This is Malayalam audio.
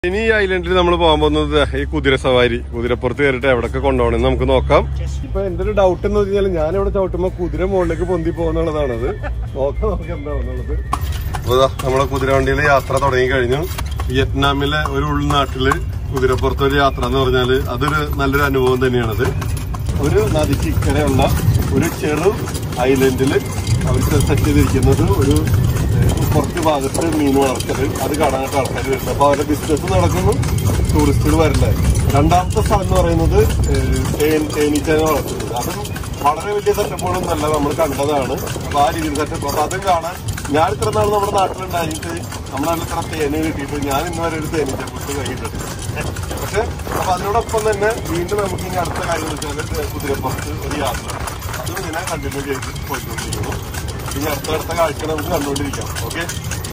ഇനി ഈ ഐലൻഡിൽ നമ്മൾ പോകാൻ പോകുന്നത് ഈ കുതിര സവാരി കുതിരപ്പുറത്ത് കയറിയിട്ട് എവിടൊക്കെ കൊണ്ടുപോകണമെന്ന് നമുക്ക് നോക്കാം ഇപ്പൊ എന്റെ ഒരു ഡൗട്ട് എന്ന് വെച്ചാൽ ഞാൻ ഇവിടെ ചവിട്ടുമ്പോ കുതിര മുകളിലേക്ക് പൊന്തി പോകുന്നുള്ളതാണത് നോക്കാം നമുക്ക് എന്താണെന്നുള്ളത് അപ്പൊ ദാ നമ്മളെ കുതിര വണ്ടിയിലെ യാത്ര തുടങ്ങി കഴിഞ്ഞു വിയറ്റ്നാമിലെ ഒരു ഉൾനാട്ടില് കുതിരപ്പുറത്ത് ഒരു യാത്ര എന്ന് പറഞ്ഞാല് അതൊരു നല്ലൊരു അനുഭവം തന്നെയാണത് ഒരു നദിക്ക് ഇക്കരെയുള്ള ഒരു ചെറു ഐലൻഡിൽ അവർക്ക് സെറ്റ് ചെയ്തിരിക്കുന്നത് ഒരു ഏഹ്, കുറച്ച് ഭാഗത്ത് മീൻ വളർത്തല് അത് കാണാനായിട്ട് ആൾക്കാർ വരുന്നത് അപ്പൊ അവരുടെ ബിസിനസ് നടക്കുന്നു ടൂറിസ്റ്റുകൾ വരില്ല രണ്ടാമത്തെ സ്ഥലം എന്ന് പറയുന്നത് ഏഹ്, തേൻ തേനീച്ചനെ വളർത്തുന്നത് അതും വളരെ വലിയ സെറ്റപ്പുകളൊന്നല്ല നമ്മൾ കണ്ടതാണ് അപ്പൊ ആ രീതിയിൽ സെറ്റപ്പ് അപ്പൊ അതും കാണാൻ ഞാൻ ഇത്ര നാൾ നമ്മുടെ നാട്ടിലുണ്ടായിട്ട് നമ്മുടെ നാട്ടിൽ ഇത്ര തേന് കിട്ടിയിട്ട് ഞാൻ ഇന്ന് വരെ ഒരു തേനീച്ച പുട്ട് കഴിയിട്ടുണ്ട് പക്ഷെ അപ്പൊ അതിനോടൊപ്പം തന്നെ വീണ്ടും നമുക്ക് ഇനി അടുത്ത കാര്യം എന്ന് വെച്ചാൽ കുതിരപ്പുറത്ത് ഒരു യാത്ര അതും ഇങ്ങനെ കണ്ടിന്യൂ ചെയ്ത് പോയിക്കൊണ്ടിരിക്കുന്നു ഇനി അടുത്ത അടുത്ത കാഴ്ച നമുക്ക് കണ്ടുകൊണ്ടിരിക്കാം ഓക്കെ